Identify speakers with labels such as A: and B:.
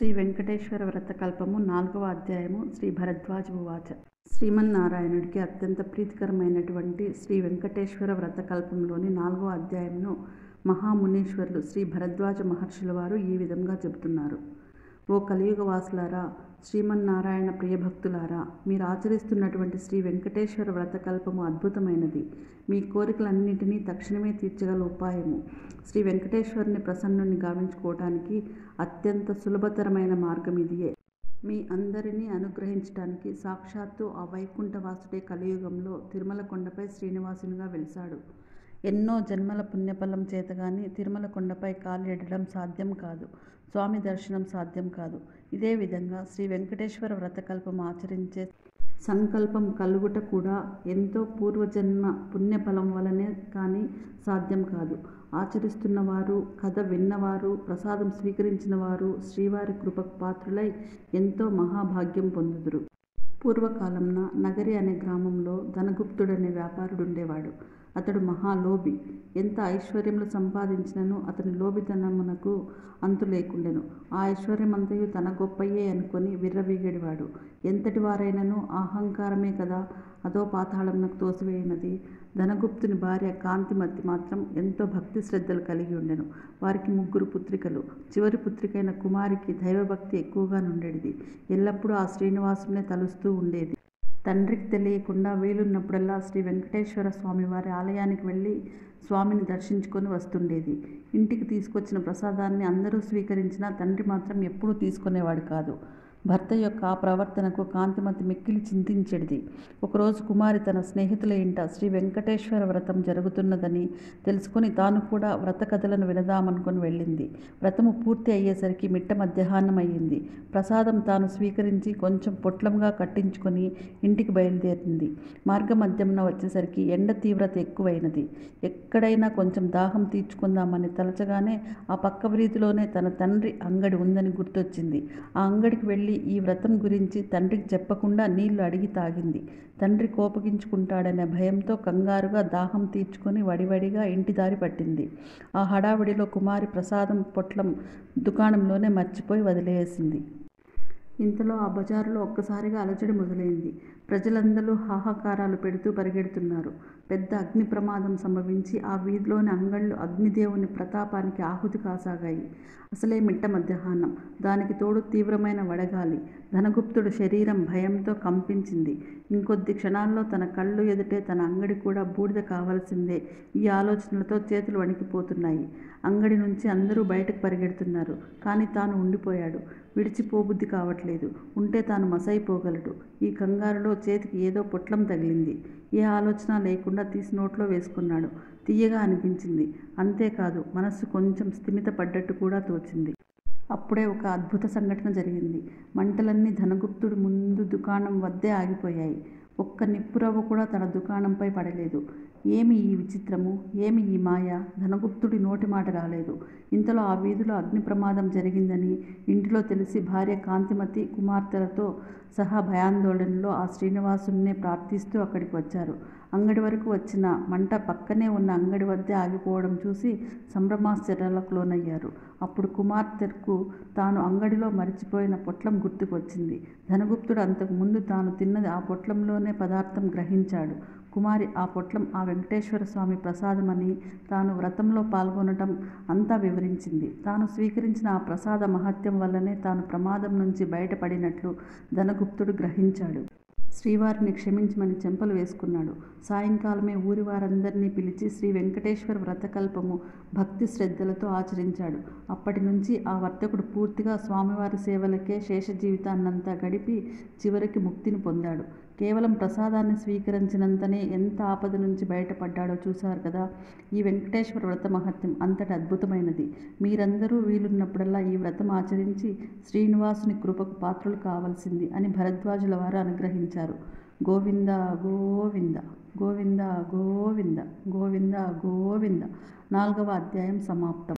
A: శ్రీ వెంకటేశ్వర వ్రతకల్పము నాలుగవ అధ్యాయము శ్రీ భరద్వాజ ఉవాచ శ్రీమన్నారాయణుడికి అత్యంత ప్రీతికరమైనటువంటి శ్రీ వెంకటేశ్వర వ్రతకల్పంలోని నాలుగవ అధ్యాయంను మహామునీశ్వరులు శ్రీ భరద్వాజ మహర్షుల వారు ఈ విధంగా చెబుతున్నారు ఓ కలియుగ వాసులారా శ్రీమన్నారాయణ ప్రియభక్తులారా మీరు ఆచరిస్తున్నటువంటి శ్రీ వెంకటేశ్వర వ్రతకల్పము అద్భుతమైనది మీ కోరికలన్నింటినీ తక్షణమే తీర్చగల ఉపాయము శ్రీ వెంకటేశ్వరుని ప్రసన్నుని గావించుకోవటానికి అత్యంత సులభతరమైన మార్గం ఇదియే మీ అందరినీ అనుగ్రహించటానికి సాక్షాత్తు ఆ వైకుంఠవాసుడే కలియుగంలో తిరుమల కొండపై శ్రీనివాసునిగా వెలిశాడు ఎన్నో జన్మల పుణ్యఫలం చేతగాని తిరుమల కొండపై కాలిడడం సాధ్యం కాదు స్వామి దర్శనం సాధ్యం కాదు ఇదే విధంగా శ్రీ వెంకటేశ్వర వ్రతకల్పం ఆచరించే సంకల్పం కలుగుట కూడా ఎంతో పూర్వజన్మ పుణ్యఫలం వలనే కానీ సాధ్యం కాదు ఆచరిస్తున్నవారు కథ విన్నవారు ప్రసాదం స్వీకరించిన వారు శ్రీవారి కృపకు పాత్రులై ఎంతో మహాభాగ్యం పొందుదురు పూర్వకాలంన నగరి అనే గ్రామంలో ధనగుప్తుడనే వ్యాపారుడు ఉండేవాడు అతడు మహాలోభి ఎంత ఐశ్వర్యములు సంపాదించినను అతని లోభితనమునకు అంతు లేకుండెను ఆ ఐశ్వర్యమంతయు తన గొప్పయే అనుకొని విర్రవీగడివాడు ఎంతటి వారైనను అహంకారమే కదా అదో పాతాళమునకు తోసివేయినది ధనగుప్తుని భార్య కాంతిమతి మాత్రం ఎంతో భక్తి శ్రద్ధలు కలిగి ఉండెను వారికి ముగ్గురు పుత్రికలు చివరి పుత్రికైన కుమారికి దైవభక్తి ఎక్కువగా నుండేది ఎల్లప్పుడూ ఆ శ్రీనివాసునే తలుస్తూ ఉండేది తండ్రికి తెలియకుండా వీలున్నప్పుడల్లా శ్రీ వెంకటేశ్వర స్వామి వారి ఆలయానికి వెళ్ళి స్వామిని దర్శించుకొని వస్తుండేది ఇంటికి తీసుకొచ్చిన ప్రసాదాన్ని అందరూ స్వీకరించినా తండ్రి మాత్రం ఎప్పుడూ తీసుకునేవాడు కాదు భర్త యొక్క ఆ ప్రవర్తనకు కాంతిమతి మిక్కిలి చింతించేది ఒకరోజు కుమారి తన స్నేహితుల ఇంట శ్రీ వెంకటేశ్వర వ్రతం జరుగుతున్నదని తెలుసుకొని తాను కూడా వ్రత కథలను వినదామనుకొని వెళ్ళింది వ్రతము పూర్తి అయ్యేసరికి మిట్ట మధ్యాహ్నం అయ్యింది ప్రసాదం తాను స్వీకరించి కొంచెం పొట్లంగా కట్టించుకొని ఇంటికి బయలుదేరింది మార్గ మధ్యమున వచ్చేసరికి ఎండ తీవ్రత ఎక్కువైనది ఎక్కడైనా కొంచెం దాహం తీర్చుకుందామని తలచగానే ఆ పక్క వీధిలోనే తన తండ్రి అంగడి ఉందని గుర్తొచ్చింది ఆ అంగడికి వెళ్ళి ఈ వ్రతం గురించి తండ్రికి చెప్పకుండా నీళ్లు అడిగి తాగింది తండ్రి కోపగించుకుంటాడనే భయంతో కంగారుగా దాహం తీర్చుకొని వడివడిగా ఇంటి దారి పట్టింది ఆ హడావిడిలో కుమారి ప్రసాదం పొట్లం దుకాణంలోనే మర్చిపోయి వదిలేసింది ఇంతలో ఆ బజారులో ఒక్కసారిగా అలజడి మొదలైంది ప్రజలందరూ హాహాకారాలు పెడుతూ పరిగెడుతున్నారు పెద్ద అగ్ని ప్రమాదం సంభవించి ఆ వీధిలోని అంగళ్ళు అగ్నిదేవుని ప్రతాపానికి ఆహుతి కాసాగాయి అసలే మిట్ట మధ్యాహ్నం దానికి తోడు తీవ్రమైన వడగాలి ధనగుప్తుడు శరీరం భయంతో కంపించింది ఇంకొద్ది క్షణాల్లో తన కళ్ళు ఎదుటే తన అంగడి కూడా బూడిద కావాల్సిందే ఈ ఆలోచనలతో చేతులు వణికిపోతున్నాయి అంగడి నుంచి అందరూ బయటకు పరిగెడుతున్నారు కానీ తాను ఉండిపోయాడు విడిచిపోబుద్ధి కావట్లేదు ఉంటే తాను మసైపోగలడు ఈ కంగారులో చేతికి ఏదో పొట్లం తగిలింది ఏ ఆలోచన లేకుండా తీసి నోట్లో వేసుకున్నాడు తీయగా అనిపించింది అంతేకాదు మనస్సు కొంచెం స్థిమిత పడ్డట్టు కూడా తోచింది అప్పుడే ఒక అద్భుత సంఘటన జరిగింది మంటలన్నీ ధనగుప్తుడి ముందు దుకాణం వద్దే ఆగిపోయాయి ఒక్క నిప్పురవ్వ కూడా తన దుకాణంపై పడలేదు ఏమి ఈ విచిత్రము ఏమి ఈ మాయ ధనగుప్తుడి నోటి మాట రాలేదు ఇంతలో ఆ వీధిలో అగ్ని ప్రమాదం జరిగిందని ఇంటిలో తెలిసి భార్య కాంతిమతి కుమార్తెలతో సహా భయాందోళనలో ఆ శ్రీనివాసున్నే ప్రార్థిస్తూ అక్కడికి వచ్చారు అంగడి వరకు వచ్చిన మంట పక్కనే ఉన్న అంగడి వద్దే ఆగిపోవడం చూసి సంభ్రమాశ్చర్యాలకు లోనయ్యారు అప్పుడు కుమార్తెకు తాను అంగడిలో మరిచిపోయిన పొట్లం గుర్తుకొచ్చింది ధనగుప్తుడు అంతకు ముందు తాను తిన్నది ఆ పొట్లంలోనే పదార్థం గ్రహించాడు కుమారి ఆ పొట్లం ఆ వెంకటేశ్వర స్వామి ప్రసాదమని తాను వ్రతంలో పాల్గొనటం అంతా వివరించింది తాను స్వీకరించిన ఆ ప్రసాద మహత్యం వల్లనే తాను ప్రమాదం నుంచి బయటపడినట్లు ధనగుప్తుడు గ్రహించాడు శ్రీవారిని క్షమించమని చెంపలు వేసుకున్నాడు సాయంకాలమే ఊరి వారందరినీ పిలిచి శ్రీ వెంకటేశ్వర వ్రతకల్పము భక్తి శ్రద్ధలతో ఆచరించాడు అప్పటి నుంచి ఆ వర్తకుడు పూర్తిగా స్వామివారి సేవలకే శేష జీవితాన్నంతా గడిపి చివరికి ముక్తిని పొందాడు కేవలం ప్రసాదాన్ని స్వీకరించినంతనే ఎంత ఆపద నుంచి బయటపడ్డాడో చూశారు కదా ఈ వెంకటేశ్వర వ్రత మహత్యం అంతటి అద్భుతమైనది మీరందరూ వీలున్నప్పుడల్లా ఈ వ్రతం ఆచరించి శ్రీనివాసుని కృపకు పాత్రలు కావాల్సింది అని భరద్వాజుల వారు అనుగ్రహించారు గోవింద గోవింద గోవింద గోవింద గోవింద గోవింద నాలుగవ అధ్యాయం సమాప్తం